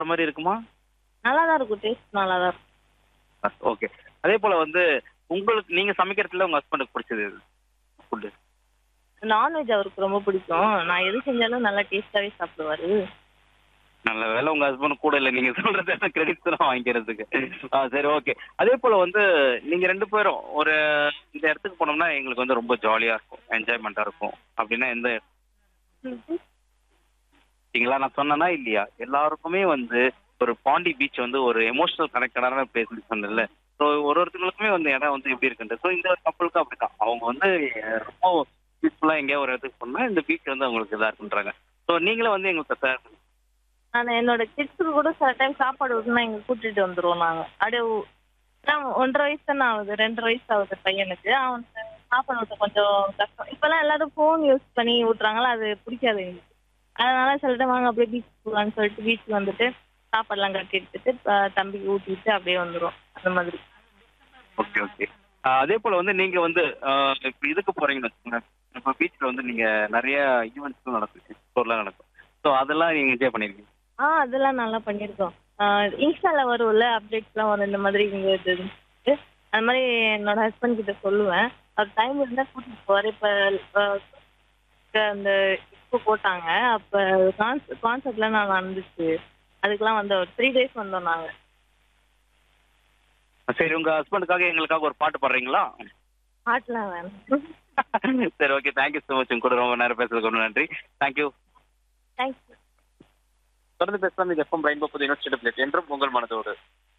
சாப்பிட்ட மாதிரி இருக்குமா நல்லா தான் இருக்கும் டேஸ்ட் நல்லா தான் இருக்கும் ஓகே அதே போல வந்து உங்களுக்கு நீங்க சமைக்கிறதுல உங்க ஹஸ்பண்டுக்கு பிடிச்சது ஃபுட்டு நான்வெஜ் அவருக்கு ரொம்ப பிடிக்கும் நான் எது செஞ்சாலும் நல்லா டேஸ்டாவே சாப்பிடுவாரு நல்ல வேலை உங்க ஹஸ்பண்ட் கூட இல்ல நீங்க சொல்றது கிரெடிட்ஸ் தான் வாங்கிக்கிறதுக்கு ஆ சரி ஓகே அதே போல வந்து நீங்க ரெண்டு பேரும் ஒரு இந்த இடத்துக்கு போனோம்னா எங்களுக்கு வந்து ரொம்ப ஜாலியா இருக்கும் என்ஜாய்மெண்டா இருக்கும் அப்படின்னா எந்த சரிங்களா நான் சொன்னேனா இல்லையா எல்லாருக்குமே வந்து ஒரு பாண்டி பீச் வந்து ஒரு எமோஷனல் கனெக்டடான பிளேஸ் சொன்னேன்ல ஸோ ஒரு ஒருத்தங்களுக்குமே வந்து இடம் வந்து எப்படி இருக்குன்ட்டு ஸோ இந்த கப்பலுக்கும் அப்படிதான் அவங்க வந்து அஹ், ரொம்ப பீஸ்ஃபுல்லா எங்கேயோ ஒரு இடத்துக்கு போனா இந்த பீச் வந்து அவங்களுக்கு இதா இருக்குன்றாங்க ஸோ நீங்களும் வந்து எங்களுக்கு சார் நான் என்னோட கிட்ஸுக்கு கூட சில டைம் சாப்பாடு விட்டுனா இங்க கூட்டிட்டு வந்துருவோம் நாங்க அப்படியே ஊ- நான் ஒன்றரை வயசு தானே ஆகுது ரெண்டரை வயசு ஆகுது பையனுக்கு அவனுக்கு சாப்பாடு ஊட்ட கொஞ்சம் கஷ்டம் இப்பெல்லாம் எல்லாரும் ஃபோன் யூஸ் பண்ணி ஊட்டுறாங்களா அது பிடிக்காது எங்களுக்கு அதனால சில டைம் வாங்க அப்படியே பீச் போகலான்னு சொல்லிட்டு பீச் வந்துட்டு சாப்பாடுலாம் கட்டி எடுத்துட்டு ப- தம்பிக்கு ஊட்டிட்டு அப்படியே வந்துரும் அந்த மாதிரி ஓகே ஓகே அதே போல வந்து நீங்க வந்து ஆஹ் இப்ப இதுக்கு போறீங்கன்னு வச்சுக்கோங்க இப்போ பீச்ல வந்து நீங்க நிறைய ஈவெண்ட்ஸ்லாம் நடக்கும் ஸ்டோர்லாம் நடக்கும் ஸோ அதெல்லாம் நீங்க என்ஜாய் பண்ணிருக்கீங்க ஆ அதெல்லாம் நல்லா பண்ணியிருக்கோம் இன்ஸ்டால வரும்ல அப்டேட்ஸ்லாம் வரும் இந்த மாதிரி இங்க இது இதுன்ட்டு. அது மாதிரி என்னோட ஹஸ்பண்ட் கிட்ட சொல்லுவேன் அவர் டைம் இருந்தா கூட்டிட்டு போவார் இப்போ அந்த இப்போ போட்டாங்க அப்ப கான்செப்ட்லாம் நான் நடந்துச்சு அதுக்கெல்லாம் வந்து ஒரு த்ரீ டேஸ் வந்தோம் நாங்க சரி உங்க ஹஸ்பண்டுக்காக எங்களுக்காக ஒரு பாட்டு பாடுறீங்களா பாட்டுலாம் வேணும் சரி ஓகே தேங்க்யூ ஸோ மச் உங்க கூட ரொம்ப நேரம் பேசுறதுக்கு ரொம்ப நன்றி தேங்க்யூ தேங்க்ஸ் தொடர்ந்து பேசலாம் இது எஃப்எம் ரெயின்போ புது யூனிவர்சிட்டி பிளேட் என்றும் உங்கள் மனதோடு